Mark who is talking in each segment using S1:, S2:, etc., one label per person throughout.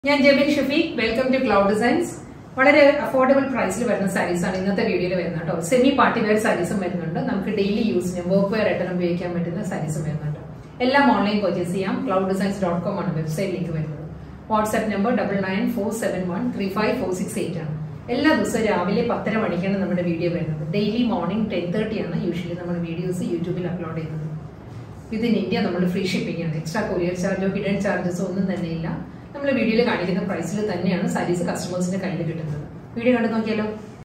S1: ഞാൻ Jebin Shafeeq welcome to cloud designs വളരെ affordable പ്രൈസിൽ വരുന്ന സാരീസ് ആണ് ഇന്നത്തെ വീഡിയോയിൽ വരുന്നത് കേട്ടോ സെമി പാർട്ടി വെയർ സാരീസും വരുന്നുണ്ട് നമുക്ക് ഡെയിലി യൂസിനും വർക്ക് വെയർ ആയിട്ടും ഉപയോഗിക്കാൻ പറ്റുന്ന സാരീസും വരുന്നുണ്ട് എല്ലാം ഓൺലൈൻ പർച്ചേസ് ചെയ്യാം ക്ലൗഡ് ഡിസൈൻസ് ഡോട്ട് കോം ആണ് വെബ്സൈറ്റ് ലിങ്ക് വരുന്നത് WhatsApp number double nine four seven one three five four six eight ആണ് എല്ലാ ദിവസവും രാവിലെ പത്തര മണിക്കാണ് നമ്മുടെ വീഡിയോ വരുന്നത് ഡെയിലി മോർണിംഗ് ടെൻ തേർട്ടി ആണ് യൂഷ്വലി നമ്മൾ വീഡിയോസ് യൂട്യൂബിൽ അപ്ലോഡ് ചെയ്യുന്നത് വിതിൻ ഇന്ത്യ നമ്മൾ ഫ്രീ ഷിപ്പിംഗ് ആണ് എക്സ്ട്രാ കൊറിയർ ചാർജോ ഹിഡൻ ചാർജസോ ഒന്നും തന്നെ ഇല്ല നമ്മൾ വീഡിയോയിൽ കാണിക്കുന്ന പ്രൈസിൽ തന്നെയാണ് സാരീസ് കസ്റ്റമേഴ്സിന്റെ കയ്യിൽ കിട്ടുന്നത് വീഡിയോ കണ്ടു നോക്കിയാലോ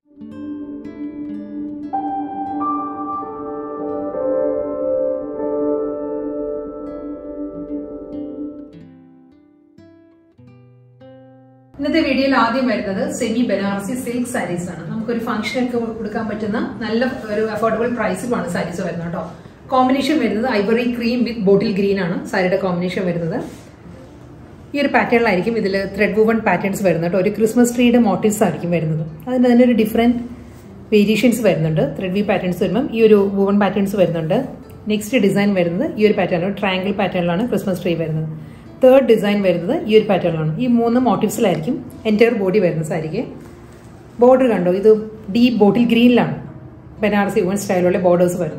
S1: ഇന്നത്തെ വീഡിയോയിൽ ആദ്യം വരുന്നത് സെമി ബനാറസി സിൽക്ക് സാരീസ് ആണ് നമുക്കൊരു ഫംഗ്ഷൻ ഒക്കെ കൊടുക്കാൻ പറ്റുന്ന നല്ല ഒരു അഫോർഡബിൾ പ്രൈസിലുമാണ് സാരീസ് വരുന്നത് കേട്ടോ കോമ്പിനേഷൻ വരുന്നത് ivory cream with bottle green ആണ് സാരിയുടെ കോമ്പിനേഷൻ വരുന്നത് ഈ ഒരു പാറ്റേണിലായിരിക്കും ഇതിൽ ത്രെഡ് വുവൺ പാറ്റേൺസ് വരുന്നത് കേട്ടോ ഒരു ക്രിസ്മസ് ട്രീയുടെ മോട്ടീവ്സ് ആയിരിക്കും വരുന്നത് അതിന് തന്നെ ഒരു ഡിഫറെൻറ്റ് വേരിയേഷൻസ് വരുന്നുണ്ട് ത്രെഡ് വി പാറ്റേൺസ് വരുമ്പം ഈ ഒരു വുവൺ പാറ്റേൺസ് വരുന്നുണ്ട് നെക്സ്റ്റ് ഡിസൈൻ വരുന്നത് ഈ ഒരു പാറ്റേൺ ട്രയാങ്കിൾ പാറ്റേണിലാണ് ക്രിസ്മസ് ട്രീ വരുന്നത് തേർഡ് ഡിസൈൻ വരുന്നത് ഈ ഒരു പാറ്റേണിലാണ് ഈ മൂന്ന് മോട്ടീവ്സിലായിരിക്കും എൻറ്റയർ ബോഡി വരുന്ന സാരിക്ക് ബോർഡർ കണ്ടോ ഇത് ഡീപ് ബോട്ടിൽ ഗ്രീനിലാണ് ബനാറസി വുവൺ സ്റ്റൈലുള്ള ബോർഡേഴ്സ് വരുന്നത്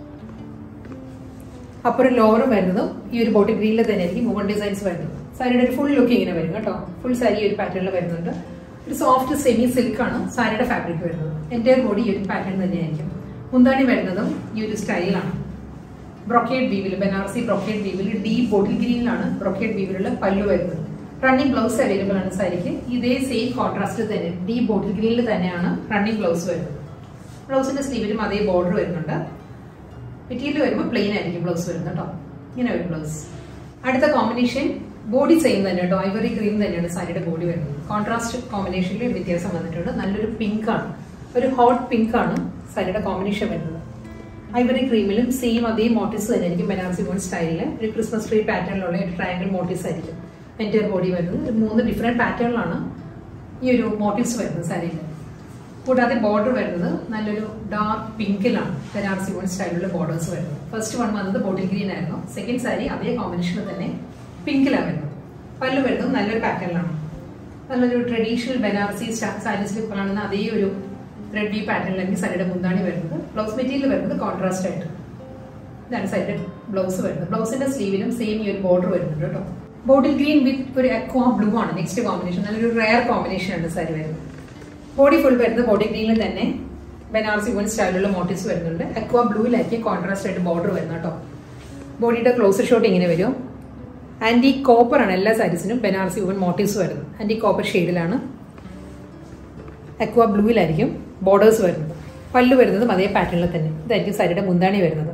S1: അപ്പുറം ലോവറും വരുന്നതും ഈ ഒരു ബോട്ടിൽ ഗ്രീനിൽ തന്നെ ആയിരിക്കും വുവൺ ഡിസൈൻസ് വരുന്നത് സാരിയുടെ ഒരു ഫുൾ ലുക്ക് ഇങ്ങനെ വരും കേട്ടോ ഫുൾ സാരി ഈ ഒരു പാറ്റേണിൽ വരുന്നുണ്ട് ഒരു സോഫ്റ്റ് സെമി സിൽക്ക് ആണ് സാരിയുടെ ഫാബ്രിക് വരുന്നത് എൻ്റെ ബോഡി ഈ ഒരു പാറ്റേൺ തന്നെയായിരിക്കും മുന്താണി വരുന്നതും ഈ ഒരു സ്റ്റൈലാണ് ബ്രൊക്കേഡ് വീവിൽ ബനാറസി ബ്രൊക്കേഡ് വീവിൽ ഡീപ് ബോട്ടിൽ ഗ്രീനിലാണ് ബ്രൊക്കേഡ് വീവിലുള്ള പല്ലു വരുന്നത് റണ്ണിങ് ബ്ലൗസ് അവൈലബിൾ ആണ് സാരിക്ക് ഇതേ സെയിം കോൺട്രാസ്റ്റ് തന്നെ ഡീപ് ബോട്ടിൽ ഗ്രീനിൽ തന്നെയാണ് റണ്ണിങ് ബ്ലൗസ് വരുന്നത് ബ്ലൗസിന്റെ സ്ലീവിലും അതേ ബോർഡർ വരുന്നുണ്ട് മെറ്റീരിയൽ വരുമ്പോൾ പ്ലെയിൻ ആയിരിക്കും ബ്ലൗസ് വരുന്നത് കേട്ടോ ഇങ്ങനെ വരും ബ്ലൗസ് അടുത്ത കോമ്പിനേഷൻ ബോഡി സെയിം തന്നെ കേട്ടോ ഐവറി ക്രീം തന്നെയാണ് സാരിയുടെ ബോഡി വരുന്നത് കോൺട്രാസ്റ്റ് കോമ്പിനേഷനിൽ വ്യത്യാസം വന്നിട്ടുണ്ട് നല്ലൊരു പിങ്ക് ആണ് ഒരു ഹോട്ട് പിങ്ക് ആണ് സാരിയുടെ കോമ്പിനേഷൻ വരുന്നത് ഐവറി ക്രീമിലും സെയിം അതേ മോട്ടീവ്സ് തന്നെ ആയിരിക്കും ബനാറസി മോൺ സ്റ്റൈലിൽ ഒരു ക്രിസ്മസ് ട്രീ പാറ്റേണിലുള്ള ഒരു ട്രയാങ്കിൾ മോട്ടീവ്സ് ആയിരിക്കും എൻ്റെ ബോഡി വരുന്നത് ഒരു മൂന്ന് ഡിഫറെൻറ്റ് പാറ്റേണിലാണ് ഈ ഒരു മോട്ടീവ്സ് വരുന്നത് സാരിയിൽ കൂടാതെ ബോർഡർ വരുന്നത് നല്ലൊരു ഡാർക്ക് പിങ്കിലാണ് ബനാറസി മോൺ സ്റ്റൈലിലുള്ള ബോർഡേഴ്സ് വരുന്നത് ഫസ്റ്റ് വൺ വന്നത് ബോട്ടിൽ ഗ്രീൻ ആയിരുന്നു സെക്കൻഡ് സാരി അതേ കോമ്പിനേഷനിൽ തന്നെ പിങ്കിലാണ് വരുന്നത് പല്ലു വരുന്നത് നല്ലൊരു പാറ്റേണിലാണ് നല്ലൊരു ട്രഡീഷണൽ ബനാറസി സാരീസിൽ കാണുന്ന അതേ ഒരു ത്രെഡ് വി പാറ്റേണിലായിരിക്കും സാരിയുടെ മുന്താണി വരുന്നത് ബ്ലൗസ് മെറ്റീരിയൽ വരുന്നത് കോൺട്രാസ്റ്റ് ആയിട്ട് ഇതാണ് സാരിയുടെ ബ്ലൗസ് വരുന്നത് ബ്ലൗസിന്റെ സ്ലീവിലും സെയിം ഈ ഒരു ബോർഡർ വരുന്നുണ്ട് കേട്ടോ ബോട്ടിൽ ഗ്രീൻ വിത്ത് ഒരു അക്വാ ബ്ലൂ ആണ് നെക്സ്റ്റ് കോമ്പിനേഷൻ നല്ലൊരു റയർ കോമ്പിനേഷൻ ആണ് സാരി വരുന്നത് ബോഡി ഫുൾ വരുന്നത് ബോഡി ഗ്രീനിൽ തന്നെ ബനാറസി വൺ സ്റ്റൈലുള്ള മോട്ടീവ്സ് വരുന്നുണ്ട് അക്വാ ബ്ലൂവിലായിരിക്കും കോൺട്രാസ്റ്റ് ആയിട്ട് ബോർഡർ വരുന്നത് കേട്ടോ ബോഡിയുടെ ക്ലോസർ ഷോട്ട് ഇങ്ങനെ വരും ആൻറ്റി കോപ്പർ ആണ് എല്ലാ സാരീസിനും ബനാറസി വൺ മോട്ടീവ്സ് വരുന്നത് ആൻറ്റി കോപ്പർ ഷെയ്ഡിലാണ് അക്വാ ബ്ലൂവിലായിരിക്കും ബോർഡേഴ്സ് വരുന്നത് പല്ലു വരുന്നതും അതേ പാറ്റേണിൽ തന്നെ ഇതായിരിക്കും സാരിയുടെ മുന്താണി വരുന്നത്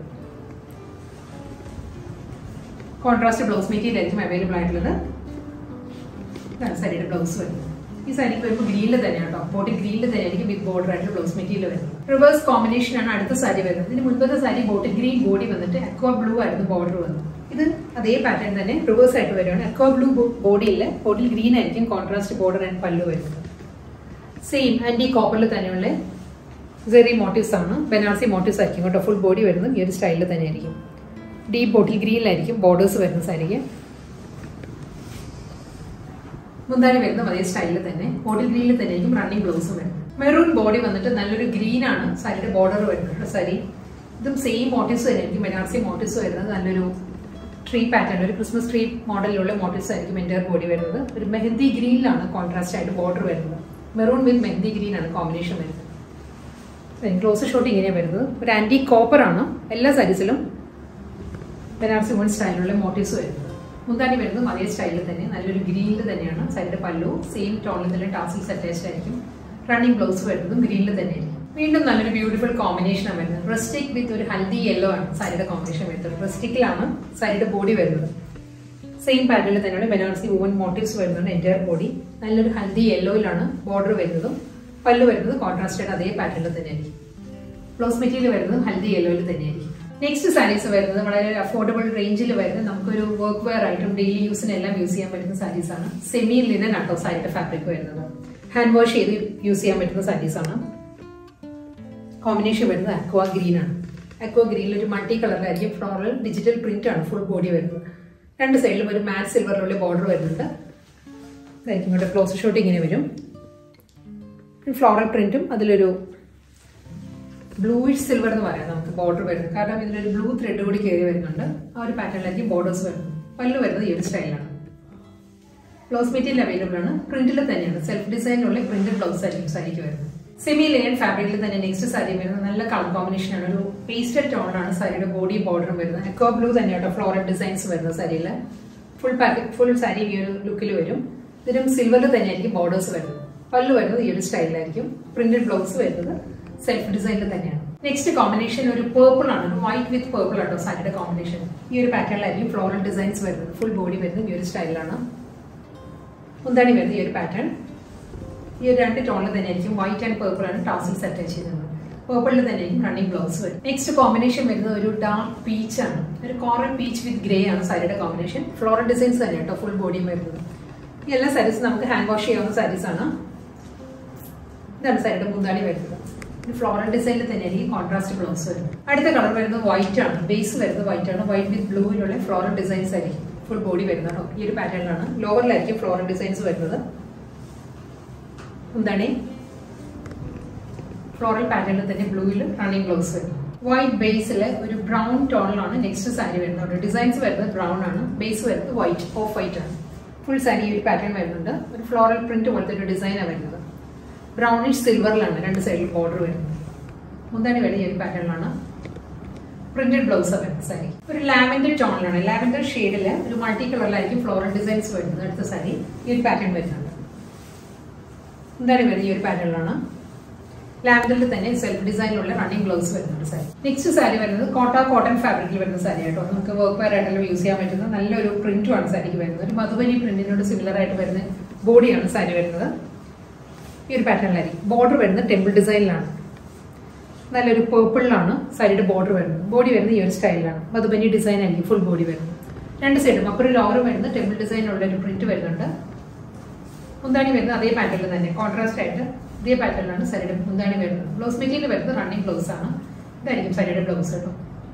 S1: കോൺട്രാസ്റ്റ് ബ്ലൗസ് മെറ്റീരിയൽ ആയിരിക്കും അവൈലബിൾ ആയിട്ടുള്ളത് ഇതാണ് സാരിയുടെ ബ്ലൗസ് വരുന്നത് ഈ സാരിക്ക് വരുമ്പോൾ ഗ്രീനിൽ തന്നെയാണ് കേട്ടോ ബോഡി ഗ്രീനിൽ തന്നെ ആയിരിക്കും വിത്ത് ബോർഡർ ആയിട്ട് ബ്ലൗസ് മെറ്റീരിയൽ വരുന്നത് റിവേഴ്സ് കോമ്പിനേഷൻ ആണ് അടുത്ത സാരി വരുന്നത് ഇതിന് മുൻപത്തെ സാരി ബോട്ടിൽ ഗ്രീൻ ബോഡി വന്നിട്ട് അക്വാ ബ്ലൂ ആയിരുന്നു ബോർഡർ വന്നത് ഇത് അതേ പാറ്റേൺ തന്നെ റിവേഴ്സ് ആയിട്ട് വരുവാണ് അക്വാ ബ്ലൂ ബോഡിയിൽ ബോട്ടിൽ ഗ്രീൻ ആയിരിക്കും കോൺട്രാസ്റ്റ് ബോർഡർ ആൻഡ് പല്ലു വരുന്നത് സെയിം ആൻറ്റി കോപ്പറിൽ തന്നെയുള്ള സെറി മോട്ടീവ്സ് ആണ് ബനാറസി മോട്ടീവ്സ് ആയിരിക്കും കേട്ടോ ഫുൾ ബോഡി വരുന്നത് ഈ ഒരു സ്റ്റൈലിൽ തന്നെ ആയിരിക്കും ഡീപ് ബോട്ടിൽ ഗ്രീനിലായിരിക്കും ബോർഡേഴ്സ് വരുന്ന സാരിക്ക് മുന്താണി വരുന്നത് അതേ സ്റ്റൈലിൽ തന്നെ ബോട്ടിൽ ഗ്രീനിൽ തന്നെ ആയിരിക്കും റണ്ണിങ് ബ്ലൗസും വരുന്നത് മെറൂൺ ബോഡി വന്നിട്ട് നല്ലൊരു ഗ്രീൻ ആണ് സാരിയുടെ ബോർഡർ വരുന്നത് സാരി ഇതും സെയിം മോട്ടീവ്സ് തന്നെ ആയിരിക്കും ബനാറസി മോട്ടീവ്സ് വരുന്നത് നല്ലൊരു ട്രീ പാറ്റേൺ ഒരു ക്രിസ്മസ് ട്രീ മോഡലിലുള്ള മോട്ടീവ്സ് ആയിരിക്കും എൻ്റെ ബോഡി വരുന്നത് ഒരു മെഹന്തി ഗ്രീനിലാണ് കോൺട്രാസ്റ്റ് ആയിട്ട് ബോർഡർ വരുന്നത് മെറൂൺ വിത്ത് മെഹന്തി ഗ്രീൻ ആണ് കോമ്പിനേഷൻ വരുന്നത് ക്ലോസ് ഷോട്ട് ഇങ്ങനെയാണ് വരുന്നത് ഒരു ആൻറ്റി കോപ്പർ ആണ് എല്ലാ സാരീസിലും ബനാറസി വൺ സ്റ്റൈലിലുള്ള മോട്ടീവ്സ് വരുന്നത് മുന്താണി വരുന്നതും അതേ സ്റ്റൈലിൽ തന്നെ നല്ലൊരു ഗ്രീനിൽ തന്നെയാണ് സൈഡിന്റെ പല്ലു സെയിം ടോണിൽ തന്നെ ടാസിൽസ് അറ്റാച്ച്ഡ് ആയിരിക്കും റണ്ണിങ് ബ്ലൗസ് വരുന്നതും ഗ്രീനിൽ തന്നെ ആയിരിക്കും വീണ്ടും നല്ലൊരു ബ്യൂട്ടിഫുൾ കോമ്പിനേഷൻ ആണ് വരുന്നത് റെസ്റ്റിക് വിത്ത് ഒരു ഹൽദി യെല്ലോ ആണ് സാരിയുടെ കോമ്പിനേഷൻ വരുന്നത് റെസ്റ്റിക്കിലാണ് സാരിയുടെ ബോഡി വരുന്നത് സെയിം പാറ്റേണിൽ തന്നെയാണ് ബനാറസി വുവൻ മോട്ടീവ്സ് വരുന്നുണ്ട് എൻറ്റയർ ബോഡി നല്ലൊരു ഹൽദി യെല്ലോയിലാണ് ബോർഡർ വരുന്നതും പല്ല് വരുന്നത് കോൺട്രാസ്റ്റഡ് അതേ പാറ്റേണിൽ തന്നെയായിരിക്കും ബ്ലൗസ് മെറ്റീരിയൽ വരുന്നത് ഹൽദി യെല്ലോയിൽ തന്നെയായിരിക്കും നെക്സ്റ്റ് സാരീസ് വരുന്നത് വളരെ അഫോർഡബിൾ റേഞ്ചിൽ വരുന്നത് നമുക്കൊരു വർക്ക് വെയർ ആയിട്ടും ഡെയിലി യൂസിനെല്ലാം യൂസ് ചെയ്യാൻ പറ്റുന്ന സാരീസ് ആണ് സെമി ലിനൻ ആട്ടോ സാരിയുടെ ഫാബ്രിക് വരുന്നത് ഹാൻഡ് വാഷ് ചെയ്ത് യൂസ് ചെയ്യാൻ പറ്റുന്ന സാരീസ് ആണ് കോമ്പിനേഷൻ വരുന്നത് അക്വാ ഗ്രീൻ ആണ് അക്വാ ഗ്രീനിൽ ഒരു മൾട്ടി കളറിലായിരിക്കും ഫ്ലോറൽ ഡിജിറ്റൽ പ്രിന്റ് ആണ് ഫുൾ ബോഡി വരുന്നത് രണ്ട് സൈഡിലും ഒരു മാറ്റ് സിൽവറിലുള്ള ബോർഡർ വരുന്നുണ്ട് ഇതായിരിക്കും ഇവിടെ ക്ലോസ് ഷോട്ട് ഇങ്ങനെ വരും ഫ്ലോറൽ പ്രിന്റും അതിലൊരു ബ്ലൂയിഷ് സിൽവർ എന്ന് പറയാം നമുക്ക് ബോർഡർ വരുന്നത് കാരണം ഇതിലൊരു ബ്ലൂ ത്രെഡ് കൂടി കയറി വരുന്നുണ്ട് ആ ഒരു പാറ്റേണിലായിരിക്കും ബോർഡേഴ്സ് വരുന്നത് പല്ല് വരുന്നത് ഈ ഒരു സ്റ്റൈലാണ് ബ്ലൗസ് മെറ്റീരിയൽ അവൈലബിൾ ആണ് പ്രിന്റിൽ തന്നെയാണ് സെൽഫ് ഡിസൈനിലുള്ള പ്രിന്റഡ് ബ്ലൗസ് ആയിരിക്കും സാരിക്ക് വരുന്നത് സെമി ലെയൻ ഫാബ്രിക്കിൽ തന്നെ നെക്സ്റ്റ് സാരി വരുന്നത് നല്ല കളർ കോമ്പിനേഷൻ ആണ് ഒരു പേസ്റ്റൽ ടോണിലാണ് സാരിയുടെ ബോഡി ബോർഡറും വരുന്നത് എക്കോ ബ്ലൂ തന്നെയാട്ടോ ഫ്ലോറൽ ഡിസൈൻസ് വരുന്നത് സാരിയിൽ ഫുൾ പാക്കറ്റ് ഫുൾ സാരി ഈ ഒരു ലുക്കിൽ വരും ഇതിനും സിൽവറിൽ തന്നെയായിരിക്കും ബോർഡേഴ്സ് വരുന്നത് പല്ല് വരുന്നത് ഈ ഒരു സ്റ്റൈലിലായിരിക്കും പ്രിന്റഡ് ബ്ലൗസ് വരുന്നത് സെൽഫ് ഡിസൈനിൽ തന്നെയാണ് നെക്സ്റ്റ് കോമ്പിനേഷൻ ഒരു പേർപ്പിൾ ആണ് ഒരു വൈറ്റ് വിത്ത് പേർപ്പിൾ ആട്ടോ സാരിയുടെ കോമ്പിനേഷൻ ഈ ഒരു പാറ്റേണിലായിരിക്കും ഫ്ലോറൽ ഡിസൈൻസ് വരുന്നത് ഫുൾ ബോഡി വരുന്നത് ഈ ഒരു സ്റ്റൈലിലാണ് മുന്താണി വരുന്നത് ഈ ഒരു പാറ്റേൺ ഈ ഒരു രണ്ട് ടോണിൽ തന്നെ ആയിരിക്കും വൈറ്റ് ആൻഡ് പേർപ്പിൾ ആണ് ടാസിൽസ് അറ്റാച്ച് ചെയ്യുന്നത് പേർപ്പിളിൽ തന്നെ ആയിരിക്കും റണ്ണിങ് ബ്ലൗസ് വരും നെക്സ്റ്റ് കോമ്പിനേഷൻ വരുന്നത് ഒരു ഡാർക്ക് പീച്ച് ആണ് ഒരു കോറൽ പീച്ച് വിത്ത് ഗ്രേ ആണ് സാരിയുടെ കോമ്പിനേഷൻ ഫ്ലോറൽ ഡിസൈൻസ് തന്നെ കേട്ടോ ഫുൾ ബോഡിയും വരുന്നത് ഈ എല്ലാ സാരീസും നമുക്ക് ഹാൻഡ് വാഷ് ചെയ്യാവുന്ന സാരീസ് ആണ് ഇതാണ് സാരിയുടെ മുന്താണി വരുന്നത് ഫ്ലോറൽ ഡിസൈനിൽ തന്നെ ആയിരിക്കും കോൺട്രാസ്റ്റ് ബ്ലൗസ് വരും അടുത്ത കളർ വരുന്നത് വൈറ്റ് ആണ് ബേസ് വരുന്നത് വൈറ്റ് ആണ് വൈറ്റ് വിത്ത് ബ്ലൂവിലുള്ള ഫ്ലോറൽ ഡിസൈൻസ് ആയിരിക്കും ഫുൾ ബോഡി വരുന്നത് കേട്ടോ ഈ ഒരു പാറ്റേണിലാണ് ലോവറിലായിരിക്കും ഫ്ലോറൽ ഡിസൈൻസ് വരുന്നത് എന്താണ് ഫ്ലോറൽ പാറ്റേണിൽ തന്നെ ബ്ലൂവിൽ റണ്ണിങ് ബ്ലൗസ് വരും വൈറ്റ് ബേസിൽ ഒരു ബ്രൗൺ ടോണിലാണ് നെക്സ്റ്റ് സാരി വരുന്നത് ഡിസൈൻസ് വരുന്നത് ബ്രൗൺ ആണ് ബേസ് വരുന്നത് വൈറ്റ് ഓഫ് വൈറ്റ് ആണ് ഫുൾ സാരി ഒരു പാറ്റേൺ വരുന്നുണ്ട് ഒരു ഫ്ലോറൽ പ്രിന്റ് പോലത്തെ ഒരു ഡിസൈനാണ് വരുന്നത് ബ്രൗണിഷ് സിൽവറിലാണ് രണ്ട് സൈഡിൽ ബോർഡർ വരുന്നത് മുന്താണി വേണം ഈ ഒരു പാറ്റേണിലാണ് പ്രിന്റഡ് ബ്ലൗസ് വരുന്നത് സാരി ഒരു ലാവൻഡർ ടോണിലാണ് ലാവൻഡർ ഷെയ്ഡിൽ ഒരു മൾട്ടി കളറിലായിരിക്കും ഫ്ലോറൽ ഡിസൈൻസ് വരുന്നത് അടുത്ത സാരി ഈ ഒരു പാറ്റേൺ വരുന്നുണ്ട് എന്താണ് വരുന്നത് ഈ ഒരു പാറ്റേണിലാണ് ലാവൻഡറിൽ തന്നെ സെൽഫ് ഡിസൈനിലുള്ള റണ്ണിങ് ബ്ലൗസ് വരുന്നുണ്ട് സാരി നെക്സ്റ്റ് സാരി വരുന്നത് കോട്ട കോട്ടൺ ഫാബ്രിക്കിൽ വരുന്ന സാരി ആയിട്ടോ നമുക്ക് വർക്ക് വെയർ ആയിട്ടെല്ലാം യൂസ് ചെയ്യാൻ പറ്റുന്ന നല്ലൊരു പ്രിന്റുമാണ് സാരിക്ക് വരുന്നത് ഒരു മധുബനി പ്രിന്റിനോട് സിമിലർ ആയിട്ട് വരുന്ന ബോഡിയാണ് സാരി വരുന്നത് ഈ ഒരു പാറ്റേണിലായിരിക്കും ബോർഡർ വരുന്നത് ടെമ്പിൾ ഡിസൈനിലാണ് നല്ലൊരു പേർപ്പിളിലാണ് സാരിയുടെ ബോർഡർ വരുന്നത് ബോഡി വരുന്നത് ഈ ഒരു സ്റ്റൈലിലാണ് മധുബനി ഡിസൈൻ ആയിരിക്കും ഫുൾ ബോഡി വരുന്നത് രണ്ട് സൈഡും അപ്പോൾ ഒരു ലോവർ വരുന്നത് ടെമ്പിൾ ഡിസൈനുള്ള ഒരു പ്രിന്റ് വരുന്നുണ്ട് മുന്താണി വരുന്നത് അതേ പാറ്റേണിൽ തന്നെ കോൺട്രാസ്റ്റ് ആയിട്ട് ഇതേ പാറ്റേണിലാണ് സാരിയുടെ മുന്താണി വരുന്നത് ബ്ലൗസ് മെറ്റീരിയൽ വരുന്നത് റണ്ണിങ് ബ്ലൗസ് ആണ് ഇതായിരിക്കും സാരിയുടെ ബ്ലൗസ് കേട്ടോ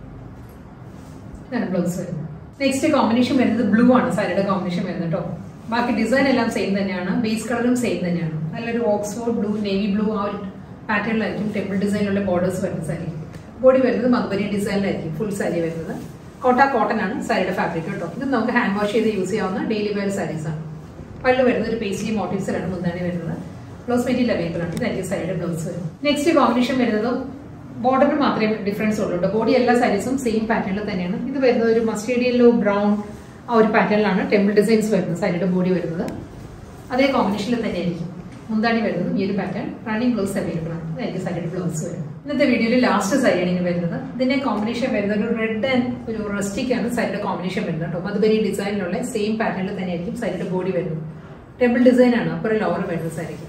S1: ഇതാണ് ബ്ലൗസ് വരുന്നത് നെക്സ്റ്റ് കോമ്പിനേഷൻ വരുന്നത് ബ്ലൂ ആണ് സാരിയുടെ കോമ്പിനേഷൻ വരുന്നത് കേട്ടോ ബാക്കി ഡിസൈൻ എല്ലാം സെയിം തന്നെയാണ് ബേസ് കളറും സെയിം തന്നെയാണ് നല്ലൊരു ഓക്സ്ഫോർഡ് ബ്ലൂ നേവി ബ്ലൂ ആ ഒരു പാറ്റേണിലായിരിക്കും ടെമ്പിൾ ഡിസൈനിലുള്ള ബോർഡേഴ്സ് വരുന്ന സാരി ബോഡി വരുന്നത് മധുബനി ഡിസൈനിലായിരിക്കും ഫുൾ സാരി വരുന്നത് കോട്ട കോട്ടൺ ആണ് സാരിയുടെ ഫാബ്രിക് കേട്ടോ ഇത് നമുക്ക് ഹാൻഡ് വാഷ് ചെയ്ത് യൂസ് ചെയ്യാവുന്ന ഡെയിലി വെയർ സാരീസ് ആണ് പല്ല് വരുന്നത് ഒരു പേസ്ലി മോട്ടീവ്സിലാണ് മുന്താണി വരുന്നത് ബ്ലൗസ് മെറ്റീരിയൽ അവൈലബിൾ ആണ് ഇതായിരിക്കും സാരിയുടെ ബ്ലൗസ് വരും നെക്സ്റ്റ് കോമ്പിനേഷൻ വരുന്നത് ബോർഡറിന് മാത്രമേ ഡിഫറൻസ് ഉള്ളൂ ബോഡി എല്ലാ സാരീസും സെയിം പാറ്റേണിൽ തന്നെയാണ് ഇത് വരുന്നത് ഒരു മസ്റ്റേഡ് യെല്ലോ ബ്രൗൺ ആ ഒരു പാറ്റേണിലാണ് ടെമ്പിൾ ഡിസൈൻസ് വരുന്നത് സാരിയുടെ ബോഡി വരുന്നത് അതേ കോമ്പിനേഷനിൽ തന്നെ ആയിരിക്കും മുന്താണി വരുന്നത് ഈ ഒരു പാറ്റേൺ റണ്ണിങ് ബ്ലൗസ് അവൈലബിൾ ആണ് ഇതായിരിക്കും സാരിയുടെ ബ്ലൗസ് വരും ഇന്നത്തെ വീഡിയോയിൽ ലാസ്റ്റ് സാരിയാണ് ഇനി വരുന്നത് ഇതിന്റെ കോമ്പിനേഷൻ വരുന്നത് ഒരു റെഡ് ആൻഡ് ഒരു റെസ്റ്റിക് ആണ് സാരിയുടെ കോമ്പിനേഷൻ വരുന്നത് കേട്ടോ മധുബനി ഡിസൈനിലുള്ള സെയിം പാറ്റേണിൽ തന്നെ ആയിരിക്കും സാരിയുടെ ബോഡി വരുന്നത് ടെമ്പിൾ ഡിസൈൻ ആണ് അപ്പുറം ലോവർ വരുന്നത് സാരിക്ക്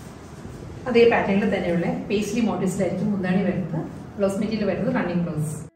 S1: അതേ പാറ്റേണിൽ തന്നെയുള്ള പേസ്ലി മോട്ടീവ്സിലായിരിക്കും മുന്താണി വരുന്നത് ബ്ലൗസ് മെറ്റീരിയൽ വരുന്നത് റണ്ണിങ് ബ്ലൗസ്